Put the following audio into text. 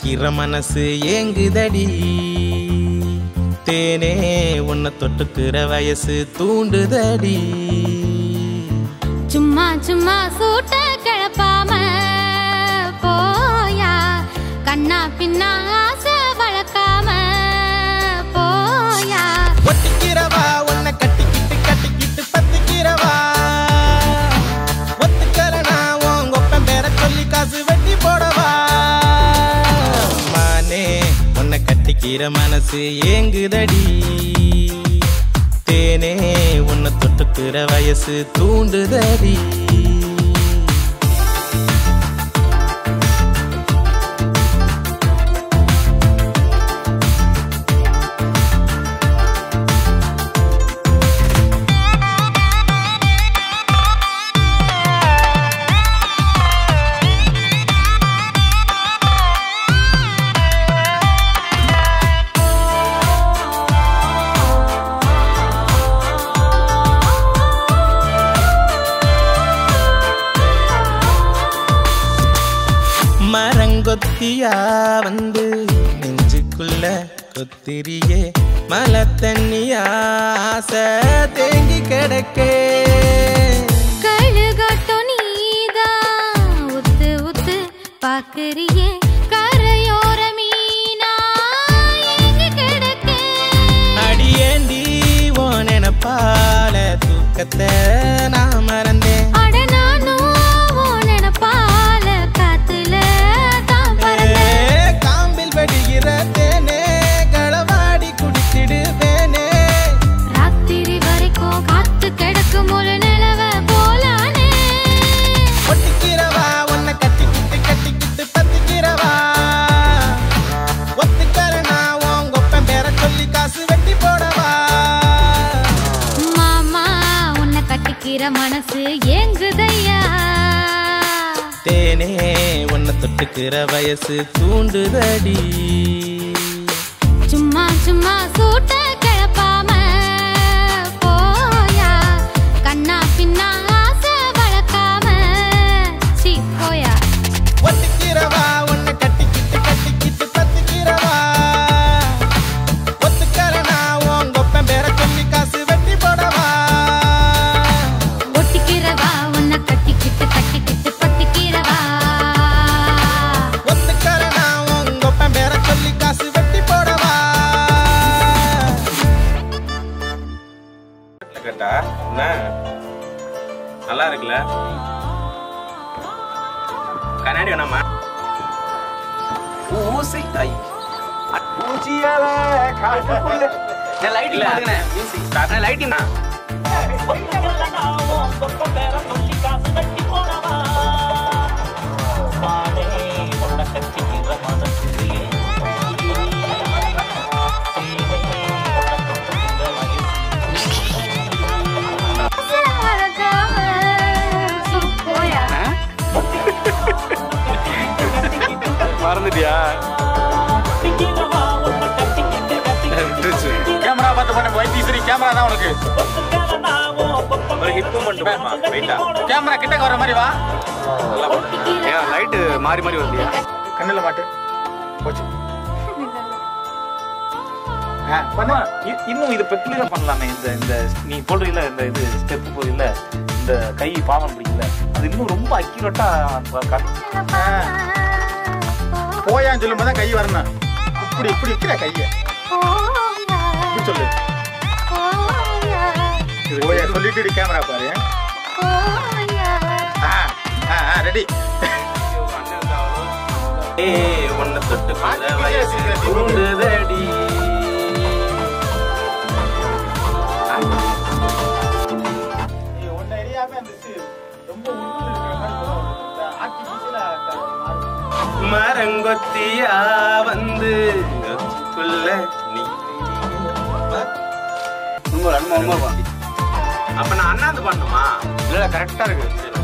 கட்டிக்கிற மனசு ஏங்குதடி தேனே உன்னை தொட்டுக்கிற வயசு தூண்டுதடி சும்மா சும்மா சூட்ட கிளப்பாம போயா கண்ணா பின்னா ஆசை வளர்க்காம போயா ஒட்டிக்கிறவா உன்னை கட்டிக்கிட்டு கட்டிக்கிட்டு பத்திக்கிறவா ஒத்துக்கலனா உன் கொப்பன் பேர சொல்லி காசு வெட்டி போடவா மானே உன்னை கட்டிக்கிற மனசு ஏங்குதடி தேனே உன்னை தொட்டுக்கிற வயசு தூண்டுதடி மரங்கொத்தியா வந்து நெஞ்சுக்குள்ள கொத்திரியே மலை தண்ணியா ஆசை தேங்கி கிடக்கே கழுகட்டும் நீதான் உத்து உத்து பாக்குறியே கரையோர மீனா எங்க கிடக்கே அடியேண்டி ஓ நினப்பால தூக்கத்தை நான் மறந்தேன் அட நானும் உன் நினைப்பால காத்துல தான் பறந்தேன் ஏ, காம்பில் வெடிகிற தேனே களவாடி குடிச்சிடுவேனே ராத்திரி வரைக்கும் காத்து கிடக்கும் ஒரு நிலவ போலானே ஒட்டிக்கிறவா உன்னை கட்டிக்கிட்டு கட்டிக்கிட்டு பத்திக்கிறவா ஒத்துக்கறனா உன் கொப்பன் பேர சொல்லி காசு வெட்டி போடவா மாமா உன்னை கட்டிக்கிற மனசு ஏங்குதையா தேனே உன்னை தொட்டுக்கிற வயசு தூண்டுதடி சும்மா சும்மா சூட்ட கிளப்பாம போயா கண்ணா பின்னா ஆசை வளர்க்காம சீ போயா ஒட்டிக்கிறவா உன்னை கட்டிக்கிட்டு கட்டிக்கிட்டு பத்திக்கிறவா ஒத்துக்கறனா உன் கொப்பன் பேர சொல்லி காசு வெட்டி போடவா ஒட்டிக்கிறவா உன்னை கட்டிக்கிட்டு கட்டிக்கிட்டு பத்திக்கிறவா ஒத்துக்கறனா உன் கொப்பன் பேர சொல்லி காசு வெட்டி போடவா கேட்டா என்ன நல்லா இருக்குல்ல கண்ணாடி வேணாமா ஊசி ஐ ஊசியால காட்டுக்குள்ள லைட் இல்ல மியூசிக் ஸ்டார்ட் லைட்டினா ஆசை வளர்க்காம சீ போயா மறந்துட்டியா கேமரா பார்த்து பண்ண வைத்தீஸ்வரி கேமரா தான் உனக்கு ஒரு ஹிட் பண்ணிட்டு போமா வெயிட்டா கேமரா கிட்ட வர மாதிரி வா நல்லா ஏன் லைட் மாறி மாறி வருதியா கண்ணுல மாட்டு போச்சு பண்ணா, இ- இன்னும் இது பெக்லியரா பண்ணலாமே இந்த இந்த நீ போடுறீல இந்த இது ஸ்டெப் போதில்ல இந்த கை பாவம் பிடிக்கல அது இன்னும் ரொம்ப அக்யூரேட்டா போயான்னு சொல்லும் போது கை வரணும் இப்படி இப்படி இருக்கிற கைய இப்படி சொல்லு போயா சொல்லிட்டு கேமரா பாரு ரெடி ஏ உன்னை தொட்டுக்கிற வயசு தூண்டுதடி ஒன்னு எரியாம இருந்துச்சு ரொம்ப உள்ள இருக்கிற மாதிரி தோணும். இந்த artificial ஆ மாறுது. மரங்கொத்தியா வந்து குள்ள நீ அப்ப நான் அண்ணாந்து பண்ணுமா இல்ல கரெக்டா இருக்கு